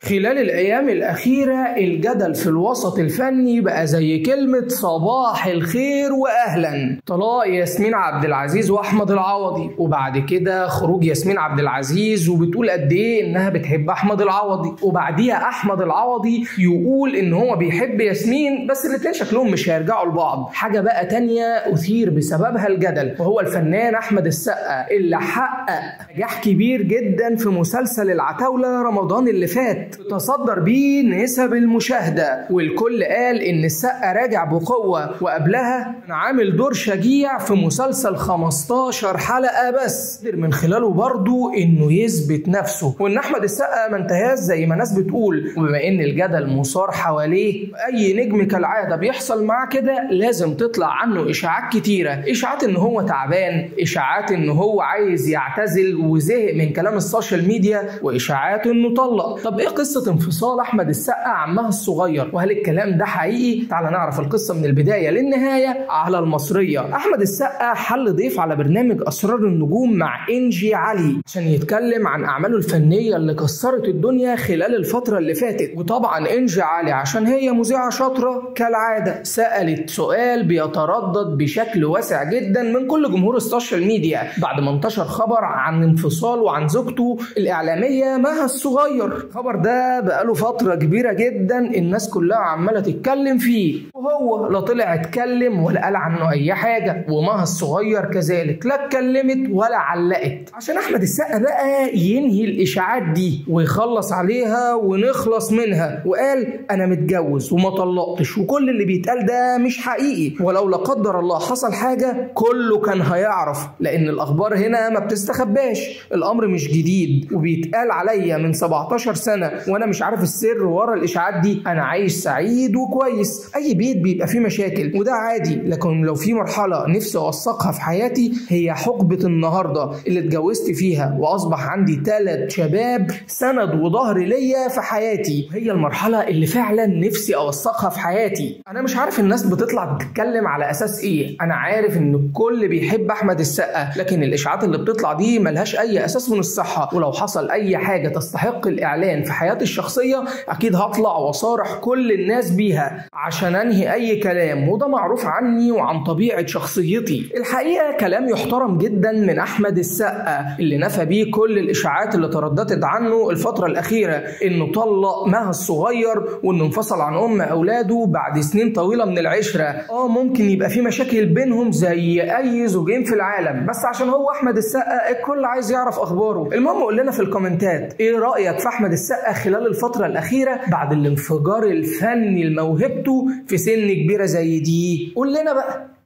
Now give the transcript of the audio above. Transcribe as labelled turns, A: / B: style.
A: خلال الأيام الأخيرة الجدل في الوسط الفني بقى زي كلمة صباح الخير وأهلا طلاق ياسمين عبد العزيز وأحمد العوضي وبعد كده خروج ياسمين عبد العزيز وبتقول قد إيه إنها بتحب أحمد العوضي وبعديها أحمد العوضي يقول إن هو بيحب ياسمين بس الاتنين شكلهم مش هيرجعوا لبعض حاجة بقى تانية أثير بسببها الجدل وهو الفنان أحمد السقا اللي حقق نجاح كبير جدا في مسلسل العتاولة رمضان اللي فات تصدر بيه نسب المشاهدة والكل قال إن السقا راجع بقوة وقبلها كان عامل دور شجيع في مسلسل 15 حلقة بس قدر من خلاله برضو إنه يثبت نفسه وإن أحمد السقا ما انتهاش زي ما ناس بتقول وبما إن الجدل مثار حواليه أي نجم كالعادة بيحصل معاه كده لازم تطلع عنه إشاعات كتيرة إشاعات إن هو تعبان إشاعات إن هو عايز يعتزل وزهق من كلام السوشيال ميديا وإشاعات إنه طلق طب إيه قصة انفصال أحمد السقا عمها الصغير وهل الكلام ده حقيقي؟ تعال نعرف القصة من البداية للنهاية على المصرية أحمد السقا حل ضيف على برنامج أسرار النجوم مع إنجي علي عشان يتكلم عن أعماله الفنية اللي كسرت الدنيا خلال الفترة اللي فاتت وطبعا إنجي علي عشان هي مذيعة شاطرة كالعادة سألت سؤال بيتردد بشكل واسع جدا من كل جمهور السوشيال ميديا بعد ما انتشر خبر عن انفصال وعن زوجته الإعلامية مها الصغير الخبر ده بقاله فترة كبيرة جدا الناس كلها عمالة تتكلم فيه وهو لا طلع اتكلم ولا قال عنه أي حاجة ومها الصغير كذلك لا اتكلمت ولا علقت عشان أحمد السقا بقى ينهي الإشاعات دي ويخلص عليها ونخلص منها وقال أنا متجوز وما طلقتش وكل اللي بيتقال ده مش حقيقي ولو لا قدر الله حصل حاجة كله كان هيعرف لأن الأخبار هنا ما بتستخباش الأمر مش جديد وبيتقال عليا من 17 سنة وأنا مش عارف السر ورا الإشاعات دي أنا عايش سعيد وكويس أي بيت بيبقى فيه مشاكل وده عادي لكن لو في مرحلة نفسي أوثقها في حياتي هي حقبة النهاردة اللي اتجوزت فيها وأصبح عندي ثلاث شباب سند وظهر ليا في حياتي هي المرحلة اللي فعلا نفسي أوثقها في حياتي أنا مش عارف الناس بتطلع تتكلم على أساس إيه أنا عارف إن الكل بيحب أحمد السقا لكن الإشاعات اللي بتطلع دي ملهاش أي أساس من الصحة ولو حصل أي حاجة تستحق الإعلان في حياتي الشخصية أكيد هطلع وأصارح كل الناس بيها عشان أنهي أي كلام وده معروف عني وعن طبيعة شخصيتي الحقيقة كلام يحترم جدا من أحمد السقا اللي نفى بيه كل الإشاعات اللي ترددت عنه الفترة الأخيرة إنه طلق مها الصغير وإنه انفصل عن أم أولاده بعد سنين طويلة من العشرة آه ممكن يبقى في مشاكل بينهم زي أي زوجين في العالم بس عشان هو أحمد السقا الكل عايز يعرف أخباره المهم قول لنا في الكومنتات إيه رأيك في أحمد السقا خلال الفترة الأخيرة بعد الانفجار الفني لموهبته في سن كبيرة زي دي قول لنا بقى